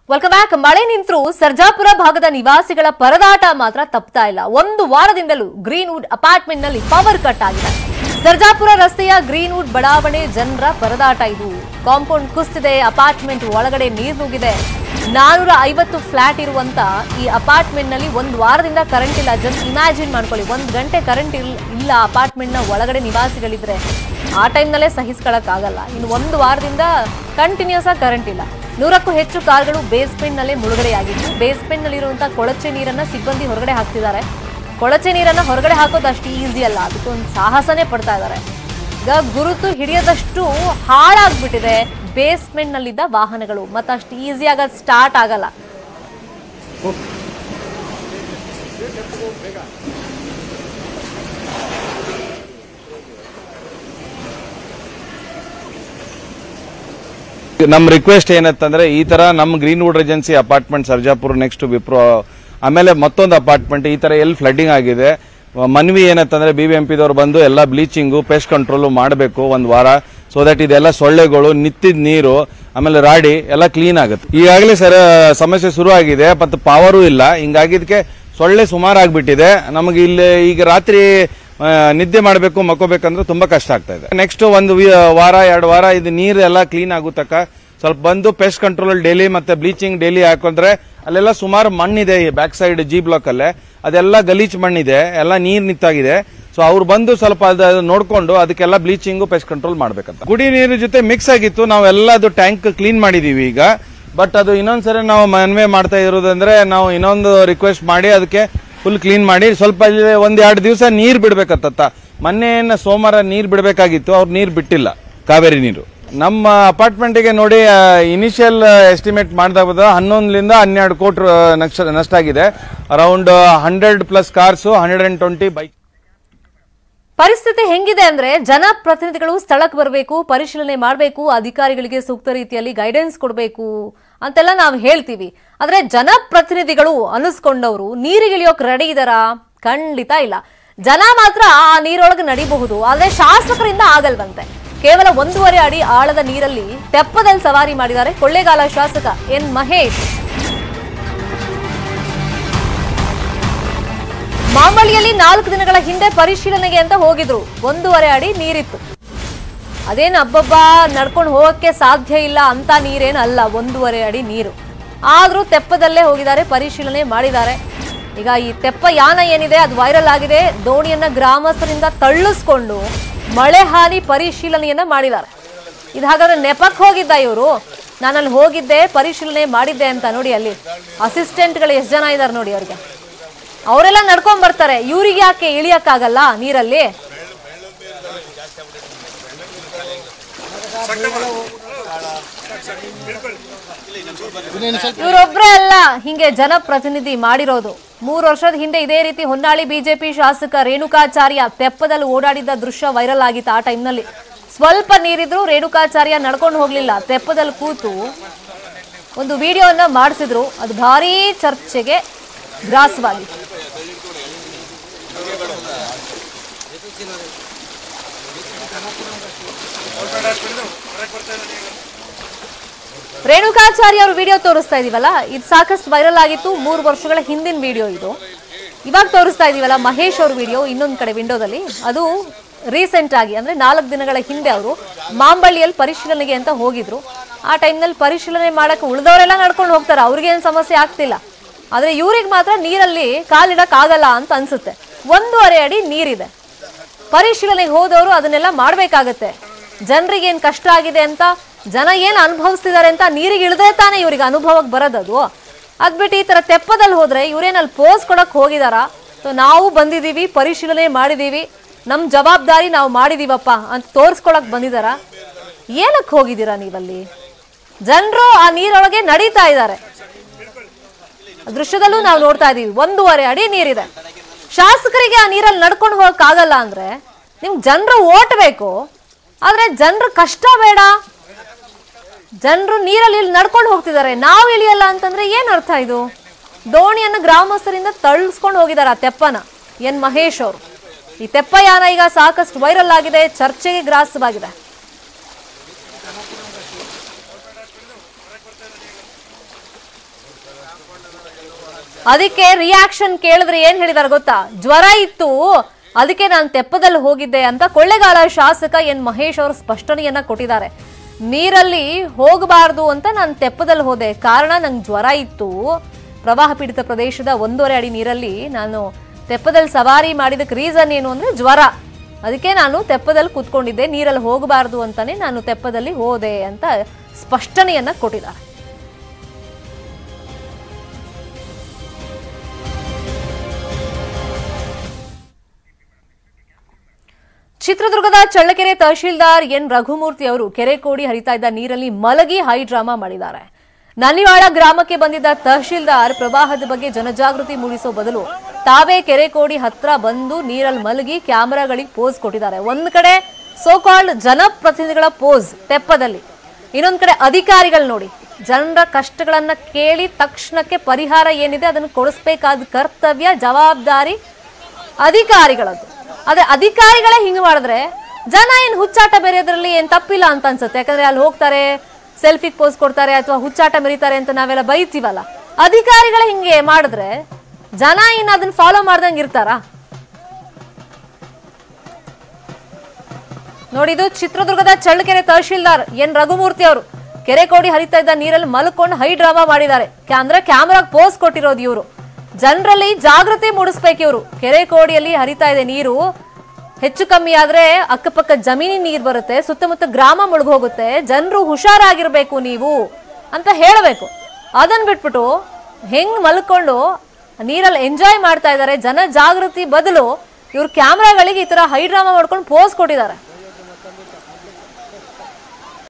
welcome back ಮಳೆ ನಿಂತರೂ ಸರ್ಜಾಪುರ ಭಾಗದ ನಿವಾಸಿಗಳ ಪರದಾಟ ಮಾತ್ರ ತಪ್ತಾ ಇಲ್ಲ ಒಂದು ವಾರದಿಂದಲೂ ಗ್ರೀನ್ವುಡ್ ಅಪಾರ್ಟ್ಮೆಂಟ್ ನಲ್ಲಿ ಪವರ್ ಕಟ್ ಆಗಿದೆ ಸರ್ಜಾಪುರ ರಸ್ತೆಯ ಗ್ರೀನ್ವುಡ್ ಬಡಾವಣೆ ಜನರ ಪರದಾಟ ಇದು ಕಾಂಪೌಂಡ್ ಕುಸಿದಿದೆ ಅಪಾರ್ಟ್ಮೆಂಟ್ ಒಳಗಡೆ ನೀರು ನುಗ್ಗಿದೆ ನಾನೂರ ಐವತ್ತು ಫ್ಲಾಟ್ ಇರುವಂತ ಈ ಅಪಾರ್ಟ್ಮೆಂಟ್ ನಲ್ಲಿ ಒಂದು ವಾರದಿಂದ ಕರೆಂಟ್ ಇಲ್ಲ ಜಸ್ಟ್ ಇಮ್ಯಾಜಿನ್ ಮಾಡ್ಕೊಳ್ಳಿ ಒಂದ್ ಗಂಟೆ ಕರೆಂಟ್ ಇಲ್ಲ ಅಪಾರ್ಟ್ಮೆಂಟ್ ನ ಒಳಗಡೆ ನಿವಾಸಿಗಳಿದ್ರೆ ಆ ಟೈಮ್ನಲ್ಲೇ ಸಹಿಸ್ಕೊಳಕ್ ಆಗಲ್ಲ ಇನ್ನು ಒಂದು ವಾರದಿಂದ ಕಂಟಿನ್ಯೂಸ್ ಆಗಿ ಕರೆಂಟ್ ಇಲ್ಲ ನೂರಕ್ಕೂ ಹೆಚ್ಚು ಕಾರ್ಗಳು ಬೇಸ್ಮೆಂಟ್ ನಲ್ಲೇ ಮುಳುಗಡೆಯಾಗಿದ್ದು ಬೇಸ್ಮೆಂಟ್ ನಲ್ಲಿರುವಂತಹ ಕೊಳಚೆ ನೀರನ್ನ ಸಿಬ್ಬಂದಿ ಹೊರಗಡೆ ಹಾಕ್ತಿದ್ದಾರೆ ಕೊಳಚೆ ನೀರನ್ನ ಹೊರಗಡೆ ಹಾಕೋದು ಅಷ್ಟು ಈಸಿ ಅಲ್ಲ ಅದಕ್ಕೆ ಒಂದು ಸಾಹಸನೇ ಪಡ್ತಾ ಇದ್ದಾರೆ ಈಗ ಗುರುತು ಹಿಡಿಯದಷ್ಟು ಹಾಳಾಗ್ಬಿಟ್ಟಿದೆ ಬೇಸ್ಮೆಂಟ್ ನಲ್ಲಿದ್ದ ವಾಹನಗಳು ಮತ್ತೆ ಅಷ್ಟು ಈಸಿಯಾಗಿ ಅದು ಸ್ಟಾರ್ಟ್ ಆಗಲ್ಲ ನಮ್ಮ ರಿಕ್ವೆಸ್ಟ್ ಏನಂತಂದ್ರೆ ಈ ತರ ನಮ್ಮ Greenwood Regency apartment Sarjapura next Wipro ಆಮೇಲೆ ಮತ್ತೊಂದು ಅಪಾರ್ಟ್ಮೆಂಟ್ ಈ ತರ ಎಲ್ಲಿ ಫ್ಲಡ್ಡಿಂಗ್ ಆಗಿದೆ ಮನ್ವಿ ಏನಂತಂದ್ರೆ ಬಿ ಬಿ ಎಂ ಪಿದವ್ರು ಬಂದು ಎಲ್ಲ ಬ್ಲೀಚಿಂಗು ಪೆಸ್ಟ್ ಕಂಟ್ರೋಲು ಮಾಡಬೇಕು ಒಂದು ವಾರ ಸೊ ದಟ್ ಇದೆಲ್ಲ ಸೊಳ್ಳೆಗಳು ನಿತ್ತಿದ ನೀರು ಆಮೇಲೆ ರಾಡಿ ಎಲ್ಲ ಕ್ಲೀನ್ ಆಗುತ್ತೆ ಈಗಾಗಲೇ ಸರ ಸಮಸ್ಯೆ ಶುರು ಆಗಿದೆ ಮತ್ತು ಪವರೂ ಇಲ್ಲ ಹಿಂಗಾಗಿದ್ದಕ್ಕೆ ಸೊಳ್ಳೆ ಸುಮಾರು ಆಗ್ಬಿಟ್ಟಿದೆ ನಮಗೆ ಇಲ್ಲಿ ಈಗ ರಾತ್ರಿ ಆ, ನಿದ್ದೆ ಮಾಡಬೇಕು ಮಕ್ಕೋಬೇಕಂದ್ರೆ ತುಂಬಾ ಕಷ್ಟ ಆಗ್ತಾ ಇದೆ ನೆಕ್ಸ್ಟ್ ಒಂದು ವಿ- ವಾರ ಎರಡು ವಾರ ಇದು ನೀರು ಎಲ್ಲ ಕ್ಲೀನ್ ಆಗೋ ತಕ್ಕ ಸ್ವಲ್ಪ ಬಂದು ಪೆಸ್ಟ್ ಕಂಟ್ರೋಲ್ ಡೈಲಿ ಮತ್ತೆ ಬ್ಲೀಚಿಂಗ್ ಡೈಲಿ ಹಾಕೊಂಡ್ರೆ ಅಲ್ಲೆಲ್ಲ ಸುಮಾರು ಮಣ್ಣಿದೆ ಬ್ಯಾಕ್ ಸೈಡ್ ಜಿ ಬ್ಲಾಕ್ ಅಲ್ಲೇ ಅದೆಲ್ಲ ಗಲೀಜ್ ಮಣ್ಣಿದೆ ಎಲ್ಲ ನೀರ್ ನಿಂತಾಗಿದೆ ಸೊ ಅವ್ರು ಬಂದು ಸ್ವಲ್ಪ ಅದು ನೋಡ್ಕೊಂಡು ಅದಕ್ಕೆಲ್ಲ ಬ್ಲೀಚಿಂಗು ಪೆಸ್ಟ್ ಕಂಟ್ರೋಲ್ ಮಾಡ್ಬೇಕಂತ ಕುಡಿ ನೀರು ಜೊತೆ ಮಿಕ್ಸ್ ಆಗಿತ್ತು ನಾವೆಲ್ಲ ಅದು ಟ್ಯಾಂಕ್ ಕ್ಲೀನ್ ಮಾಡಿದೀವಿ ಈಗ ಬಟ್ ಅದು ಇನ್ನೊಂದ್ಸರಿ ನಾವು ಮನ್ವೆ ಮಾಡ್ತಾ ಇರೋದಂದ್ರೆ ನಾವು ಇನ್ನೊಂದು ರಿಕ್ವೆಸ್ಟ್ ಮಾಡಿ ಅದಕ್ಕೆ ಫುಲ್ ಕ್ಲೀನ್ ಮಾಡಿ ಸ್ವಲ್ಪ ಇಲ್ಲಿ ಒಂದ್ ಎರಡು ದಿವಸ ನೀರ್ ಬಿಡ್ಬೇಕತ್ತ ಮೊನ್ನೆ ಏನ್ ಸೋಮವಾರ ನೀರ್ ಬಿಡಬೇಕಾಗಿತ್ತು ಅವ್ರು ನೀರ್ ಬಿಟ್ಟಿಲ್ಲ ಕಾವೇರಿ ನೀರು ನಮ್ಮ ಅಪಾರ್ಟ್ಮೆಂಟ್ಗೆ ನೋಡಿ ಇನಿಷಿಯಲ್ ಎಸ್ಟಿಮೇಟ್ ಮಾಡಿದಾಗ ಹನ್ನೊಂದರಿಂದ ಹನ್ನೆರಡು ಕೋಟಿ ಆ, ನಷ್ಟ ನಷ್ಟ ಆಗಿದೆ around hundred plus cars hundred and twenty bike ಪರಿಸ್ಥಿತಿ ಹೆಂಗಿದೆ ಅಂದ್ರೆ ಜನಪ್ರತಿನಿಧಿಗಳು ಸ್ಥಳಕ್ಕೆ ಬರಬೇಕು ಪರಿಶೀಲನೆ ಮಾಡಬೇಕು ಅಧಿಕಾರಿಗಳಿಗೆ ಸೂಕ್ತ ರೀತಿಯಲ್ಲಿ ಗೈಡೆನ್ಸ್ ಕೊಡಬೇಕು ಅಂತೆಲ್ಲ ನಾವು ಹೇಳ್ತೀವಿ ಆದ್ರೆ ಜನಪ್ರತಿನಿಧಿಗಳು ಅನಿಸ್ಕೊಂಡವರು ನೀರಿಗಿಳಿಯೋಕ್ ರೆಡಿ ಇದಾರಾ ಖಂಡಿತ ಇಲ್ಲ ಜನ ಮಾತ್ರ ಆ ನೀರೊಳಗೆ ನಡಿಬಹುದು ಆದ್ರೆ ಶಾಸಕರಿಂದ ಆಗಲ್ವಂತೆ ಕೇವಲ ಒಂದೂವರೆ ಅಡಿ ಆಳದ ನೀರಲ್ಲಿ ತೆಪ್ಪದಲ್ಲಿ ಸವಾರಿ ಮಾಡಿದ್ದಾರೆ ಕೊಳ್ಳೇಗಾಲ ಶಾಸಕ ಎನ್ ಮಹೇಶ್ ಮಾಂಬಳ್ಳಿಯಲ್ಲಿ ನಾಲ್ಕು ದಿನಗಳ ಹಿಂದೆ ಪರಿಶೀಲನೆಗೆ ಅಂತ ಹೋಗಿದ್ರು ಒಂದೂವರೆ ಅಡಿ ನೀರಿತ್ತು ಅದೇನು ಹಬ್ಬಬ್ಬ ನಡ್ಕೊಂಡು ಹೋಗಕ್ಕೆ ಸಾಧ್ಯ ಇಲ್ಲ ಅಂತ ನೀರೇನು ಅಲ್ಲ ಒಂದೂವರೆ ಅಡಿ ನೀರು ಆದ್ರೂ ತೆಪ್ಪದಲ್ಲೇ ಹೋಗಿದ್ದಾರೆ ಪರಿಶೀಲನೆ ಮಾಡಿದ್ದಾರೆ ಈಗ ಈ ತೆಪ್ಪ ಯಾನ ಏನಿದೆ ಅದು ವೈರಲ್ ಆಗಿದೆ ದೋಣಿಯನ್ನ ಗ್ರಾಮಸ್ಥರಿಂದ ತಳ್ಳಿಸ್ಕೊಂಡು ಮಳೆ ಹಾನಿ ಪರಿಶೀಲನೆಯನ್ನ ಮಾಡಿದ್ದಾರೆ ಇದು ಹಾಗಾದ್ರೆ ನೆಪಕ್ಕೆ ಹೋಗಿದ್ದ ಇವರು ನಾನಲ್ಲಿ ಹೋಗಿದ್ದೆ ಪರಿಶೀಲನೆ ಮಾಡಿದ್ದೆ ಅಂತ ನೋಡಿ ಅಲ್ಲಿ ಅಸಿಸ್ಟೆಂಟ್ಗಳು ಎಷ್ಟು ಜನ ಇದ್ದಾರೆ ನೋಡಿ ಅವ್ರಿಗೆ ಅವರೆಲ್ಲ ನಡ್ಕೊಂಡ್ ಬರ್ತಾರೆ ಇವ್ರಿಗೆ ಯಾಕೆ ಇಳಿಯಕ್ಕಾಗಲ್ಲ ನೀರಲ್ಲಿ ಇವರೊಬ್ರೇ ಅಲ್ಲ ಹಿಂಗೆ ಜನಪ್ರತಿನಿಧಿ ಮಾಡಿರೋದು ಮೂರು ವರ್ಷದ ಹಿಂದೆ ಇದೇ ರೀತಿ ಹೊನ್ನಾಳಿ ಬಿಜೆಪಿ ಶಾಸಕ ರೇಣುಕಾಚಾರ್ಯ ತೆಪ್ಪದಲ್ಲಿ ಓಡಾಡಿದ್ದ ದೃಶ್ಯ ವೈರಲ್ ಆಗಿತ್ತು ಆ ಟೈಮ್ನಲ್ಲಿ ಸ್ವಲ್ಪ ನೀರಿದ್ರು ರೇಣುಕಾಚಾರ್ಯ ನಡ್ಕೊಂಡು ಹೋಗ್ಲಿಲ್ಲ ತೆಪ್ಪದಲ್ಲಿ ಕೂತು ಒಂದು ವಿಡಿಯೋನ ಮಾಡಿಸಿದ್ರು ಅದು ಭಾರೀ ಚರ್ಚೆಗೆ ಗ್ರಾಸವಾಗಿತ್ತು ರೇಣುಕಾಚಾರ್ಯ ಅವರು ವಿಡಿಯೋ ತೋರಿಸ್ತಾ ಇದೀವಲ್ಲ ಇದು ಸಾಕಷ್ಟು ವೈರಲ್ ಆಗಿತ್ತು ಮೂರು ವರ್ಷಗಳ ಹಿಂದಿನ ವಿಡಿಯೋ ಇದು ಇವಾಗ ತೋರಿಸ್ತಾ ಇದೀವಲ್ಲ ಮಹೇಶ್ ಅವ್ರ ವಿಡಿಯೋ ಇನ್ನೊಂದು ಕಡೆ ವಿಂಡೋದಲ್ಲಿ ಅದು ರೀಸೆಂಟ್ ಆಗಿ ಅಂದ್ರೆ ನಾಲ್ಕು ದಿನಗಳ ಹಿಂದೆ ಅವರು ಮಾಂಬಳ್ಳಿಯಲ್ಲಿ ಪರಿಶೀಲನೆಗೆ ಅಂತ ಹೋಗಿದ್ರು ಆ ಟೈಮ್ನಲ್ಲಿ ಪರಿಶೀಲನೆ ಮಾಡಕ್ಕೆ ಉಳಿದವರೆಲ್ಲ ನಡ್ಕೊಂಡು ಹೋಗ್ತಾರೆ ಅವ್ರಿಗೇನು ಸಮಸ್ಯೆ ಆಗ್ತಿಲ್ಲ ಆದ್ರೆ ಇವ್ರಿಗೆ ಮಾತ್ರ ನೀರಲ್ಲಿ ಕಾಲಿಡಕ್ ಆಗಲ್ಲ ಅಂತ ಅನ್ಸುತ್ತೆ ಒಂದೂವರೆ ಅಡಿ ನೀರಿದೆ ಪರಿಶೀಲನೆಗೆ ಹೋದವರು ಅದನ್ನೆಲ್ಲ ಮಾಡ್ಬೇಕಾಗತ್ತೆ ಜನರಿಗೆ ಏನ್ ಕಷ್ಟ ಆಗಿದೆ ಅಂತ ಜನ ಏನ್ ಅನುಭವಿಸ್ತಿದ್ದಾರೆ ಅಂತ ನೀರಿಗೆ ಇಳಿದ್ರೆ ತಾನೇ ಇವ್ರಿಗೆ ಅನುಭವಕ್ಕೆ ಬರೋದದು ಅದ್ಬಿಟ್ಟು ಈ ತರ ತೆಪ್ಪದಲ್ಲಿ ಹೋದ್ರೆ ಇವ್ರೇನಲ್ಲಿ ಪೋಸ್ ಕೊಡಕ್ ಹೋಗಿದಾರ ಸೊ ನಾವು ಬಂದಿದೀವಿ ಪರಿಶೀಲನೆ ಮಾಡಿದೀವಿ ನಮ್ ಜವಾಬ್ದಾರಿ ನಾವು ಮಾಡಿದೀವಪ್ಪ ಅಂತ ತೋರ್ಸ್ಕೊಳಕ್ ಬಂದಿದಾರ ಏನಕ್ಕೆ ಹೋಗಿದ್ದೀರಾ ನೀವಲ್ಲಿ ಜನರು ಆ ನೀರೊಳಗೆ ನಡೀತಾ ಇದ್ದಾರೆ ದೃಶ್ಯದಲ್ಲೂ ನಾವು ನೋಡ್ತಾ ಇದೀವಿ ಒಂದೂವರೆ ಅಡಿ ನೀರಿದೆ ಶಾಸಕರಿಗೆ ಆ ನೀರಲ್ಲಿ ನಡ್ಕೊಂಡು ಹೋಗಕ್ ಆಗಲ್ಲ ಅಂದ್ರೆ ನಿಮ್ ಜನರು ಓಟ್ ಬೇಕು ಆದ್ರೆ ಜನರ ಕಷ್ಟ ಬೇಡ ಜನರು ನೀರಲ್ಲಿ ಇಲ್ಲಿ ನಡ್ಕೊಂಡು ಹೋಗ್ತಿದ್ದಾರೆ ನಾವು ಇಳಿಯಲ್ಲ ಅಂತಂದ್ರೆ ಏನ್ ಅರ್ಥ ಇದು ದೋಣಿಯನ್ನು ಗ್ರಾಮಸ್ಥರಿಂದ ತಳ್ಳಿಸ್ಕೊಂಡು ಹೋಗಿದ್ದಾರೆ ಆ ತೆಪ್ಪನ ಎನ್ ಮಹೇಶ್ ಅವರು ಈ ತೆಪ್ಪಯಾನ ಈಗ ಸಾಕಷ್ಟು ವೈರಲ್ ಆಗಿದೆ ಚರ್ಚೆಗೆ ಗ್ರಾಸವಾಗಿದೆ ಅದಕ್ಕೆ ರಿಯಾಕ್ಷನ್ ಕೇಳಿದ್ರೆ ಏನ್ ಹೇಳಿದಾರೆ ಗೊತ್ತಾ ಜ್ವರ ಇತ್ತು ಅದಕ್ಕೆ ನಾನು ತೆಪ್ಪದಲ್ಲಿ ಹೋಗಿದ್ದೆ ಅಂತ ಕೊಳ್ಳೆಗಾಲ ಶಾಸಕ ಎನ್ ಮಹೇಶ್ ಅವರು ಸ್ಪಷ್ಟನೆಯನ್ನ ಕೊಟ್ಟಿದ್ದಾರೆ ನೀರಲ್ಲಿ ಹೋಗಬಾರ್ದು ಅಂತ ನಾನು ತೆಪ್ಪದಲ್ಲಿ ಹೋದೆ ಕಾರಣ ನಂಗೆ ಜ್ವರ ಇತ್ತು ಪ್ರವಾಹ ಪೀಡಿತ ಪ್ರದೇಶದ ಒಂದೂವರೆ ಅಡಿ ನೀರಲ್ಲಿ ನಾನು ತೆಪ್ಪದಲ್ಲಿ ಸವಾರಿ ಮಾಡಿದಕ್ಕೆ ರೀಸನ್ ಏನು ಅಂದ್ರೆ ಜ್ವರ ಅದಕ್ಕೆ ನಾನು ತೆಪ್ಪದಲ್ಲಿ ಕೂತ್ಕೊಂಡಿದ್ದೆ ನೀರಲ್ಲಿ ಹೋಗಬಾರ್ದು ಅಂತಾನೆ ನಾನು ತೆಪ್ಪದಲ್ಲಿ ಹೋದೆ ಅಂತ ಸ್ಪಷ್ಟನೆಯನ್ನ ಕೊಟ್ಟಿದ್ದಾರೆ ಚಿತ್ರದುರ್ಗದ ಚಳ್ಳಕೆರೆ ತಹಶೀಲ್ದಾರ್ ಎನ್ ರಘುಮೂರ್ತಿ ಅವರು ಕೆರೆ ಕೋಡಿ ಹರಿತಾ ಇದ್ದ ನೀರಲ್ಲಿ ಮಲಗಿ ಹೈ ಡ್ರಾಮಾ ಮಾಡಿದ್ದಾರೆ ನಲಿವಾಳ ಗ್ರಾಮಕ್ಕೆ ಬಂದಿದ್ದ ತಹಶೀಲ್ದಾರ್ ಪ್ರವಾಹದ ಬಗ್ಗೆ ಜನಜಾಗೃತಿ ಮೂಡಿಸೋ ಬದಲು ತಾವೇ ಕೆರೆ ಕೋಡಿ ಹತ್ರ ಬಂದು ನೀರಲ್ಲಿ ಮಲಗಿ ಕ್ಯಾಮೆರಾಗಳಿಗೆ ಪೋಸ್ ಕೊಟ್ಟಿದ್ದಾರೆ ಒಂದ್ ಕಡೆ ಸೋಕಾಲ್ಡ್ ಜನಪ್ರತಿನಿಧಿಗಳ ಪೋಸ್ ತೆಪ್ಪದಲ್ಲಿ ಇನ್ನೊಂದ್ ಕಡೆ ಅಧಿಕಾರಿಗಳು ನೋಡಿ ಜನರ ಕಷ್ಟಗಳನ್ನ ಕೇಳಿ ತಕ್ಷಣಕ್ಕೆ ಪರಿಹಾರ ಏನಿದೆ ಅದನ್ನು ಕೊಡಿಸ್ಬೇಕಾದ ಕರ್ತವ್ಯ ಜವಾಬ್ದಾರಿ ಅಧಿಕಾರಿಗಳದ್ದು ಆದ್ರೆ ಅಧಿಕಾರಿಗಳೇ ಹಿಂಗೆ ಮಾಡಿದ್ರೆ ಜನ ಏನ್ ಹುಚ್ಚಾಟ ಬೇರೆದ್ರಲ್ಲಿ ಏನ್ ತಪ್ಪಿಲ್ಲ ಅಂತ ಅನ್ಸುತ್ತೆ ಯಾಕಂದ್ರೆ ಅಲ್ಲಿ ಹೋಗ್ತಾರೆ ಸೆಲ್ಫಿ ಪೋಸ್ ಕೊಡ್ತಾರೆ ಅಥವಾ ಹುಚ್ಚಾಟ ಮೆರೀತಾರೆ ಅಂತ ನಾವೆಲ್ಲ ಬೈತೀವಲ್ಲ ಅಧಿಕಾರಿಗಳೇ ಹಿಂಗೆ ಮಾಡಿದ್ರೆ ಜನ ಏನ್ ಅದನ್ನ ಫಾಲೋ ಮಾಡ್ದಂಗೆ ಇರ್ತಾರಾ ನೋಡಿ ಇದು ಚಿತ್ರದುರ್ಗದ ಚಳ್ಳಕೆರೆ ತಹಶೀಲ್ದಾರ್ ಎನ್ ರಘುಮೂರ್ತಿ ಅವರು ಕೆರೆ ಕೋಡಿ ಹರಿತಾ ಇದ್ದ ನೀರಲ್ಲಿ ಮಲ್ಕೊಂಡು ಹೈ ಡ್ರಾಮಾ ಮಾಡಿದ್ದಾರೆ ಕ್ಯಾ- ಅಂದ್ರೆ ಕ್ಯಾಮ್ರಾಗ್ ಪೋಸ್ ಕೊಟ್ಟಿರೋದು ಇವರು ಜನರಲ್ಲಿ ಜಾಗೃತಿ ಮೂಡಿಸ್ಬೇಕು ಇವರು ಕೆರೆ ಕೋಡಿಯಲ್ಲಿ ಹರಿತಾ ಇದೆ ನೀರು ಹೆಚ್ಚು ಕಮ್ಮಿ ಆದ್ರೆ ಅಕ್ಕಪಕ್ಕ ಜಮೀನಿನ ನೀರು ಬರುತ್ತೆ ಸುತ್ತಮುತ್ತ ಗ್ರಾಮ ಮುಳುಗೋಗುತ್ತೆ ಜನರು ಹುಷಾರಾಗಿರ್ಬೇಕು ನೀವು ಅಂತ ಹೇಳಬೇಕು ಅದನ್ನ ಬಿಟ್ಬಿಟ್ಟು ಹೆಂಗ್ ಮಲ್ಕೊಂಡು ನೀರಲ್ಲಿ ಎಂಜಾಯ್ ಮಾಡ್ತಾ ಇದ್ದಾರೆ ಜನ ಜಾಗೃತಿ ಬದಲು ಇವ್ರು ಕ್ಯಾಮ್ರಾಗಳಿಗೆ ಈ ತರ ಹೈ ಡ್ರಾಮಾ ಮಾಡ್ಕೊಂಡು ಪೋಸ್ ಕೊಟ್ಟಿದ್ದಾರೆ